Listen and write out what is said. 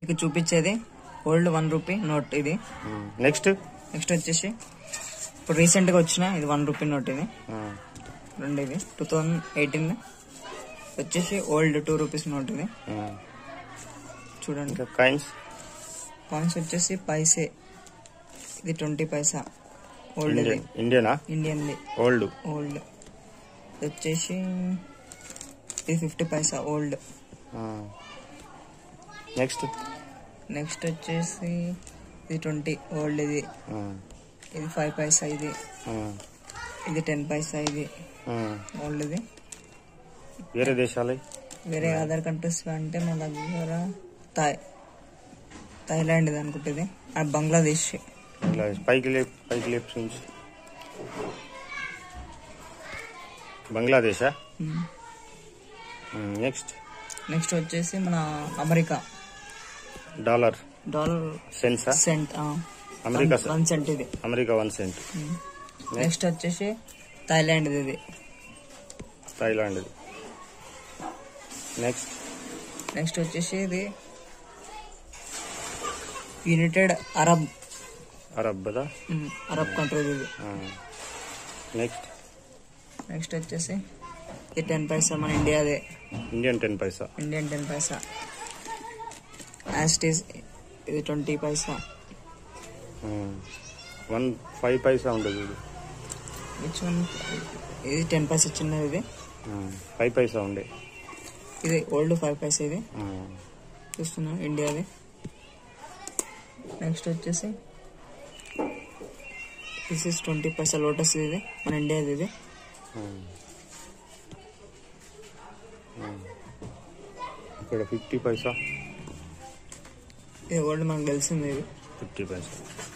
మీకు చూపించేది old one rupee note ఇది నెక్స్ట్ నెక్స్ట్ వచ్చేసి ఇప్పుడు రీసెంట్ గా వచ్చిన ఇది వన్ రూపీ నోట్ ఇది రెండు ఇది టూ థౌజండ్ ఎయిటీన్ వచ్చేసి ఓల్డ్ టూ రూపీస్ నోట్ ఇది చూడండి ఇంకా కాయిన్స్ కాయిన్స్ వచ్చేసి పైసే ఇది ట్వంటీ పైసా ఓల్డ్ ఇది ఇండియన్ ఇండియనా ఇండియన్ది ఓల్డ్ ఓల్డ్ ఇది వచ్చేసి ఇది fifty paisa old next next వచ్చేసి ఇది ట్వంటీ ఓల్డ్ ఇది ఇది ఫైవ్ పైసా ఇది ఇది టెన్ పైసా ఇది ఓల్డ్ ఇది వేరే దేశాలే వేరే అదర్ కంట్రీస్ అంటే మా దగ్గర థాయ్ థాయిలాండ్ ఇది అనుకుంటుంది అది బంగ్లాదేశ్ ఇలా పైకి లేప్ పైకి లేప్ నుంచి బంగ్లాదేశా నెక్స్ట్ నెక్స్ట్ వచ్చేసి మన అమెరికా డాలర్ డాలర్ సెన్సా సెంట్ అమెరికా సె- వన్ సెంట్ ఇది అమెరికా వన్ సెంట్ నెక్స్ట్ వచ్చేసి థాయిలాండ్ ఇది థాయిలాండ్ నెక్స్ట్ నెక్స్ట్ వచ్చేసి ఇది యునైటెడ్ అరబ్ అరబ్ కదా ఉమ్, అరబ్ కంట్రీ ఇది నెక్స్ట్ నెక్స్ట్ వచ్చేసి ఇది టెన్ పైసా మన ఇండియాదే Indian ten paisa Indian ten paisa యాస్టీస్ ఇది twenty paisa one five paisa ఉండదు ఇది విచ్ వన్ ఇది టెన్ పైసా చిన్నది ఇది ఫైవ్ పైసా ఉండే ఇది ఓల్డ్ ఫైవ్ పైసా ఇది ఆ, చూస్తున్నా ఇండియాది నెక్స్ట్ వచ్చేసి this is twenty paisa lotus ఇది మన ఇండియాది ఇది ఆ. ఆ. ఇక్కడ ఫిఫ్టీ పైసా ఇది ఓల్డ్ మనకు తెలిసింది ఇది ఫిఫ్టీ పైసా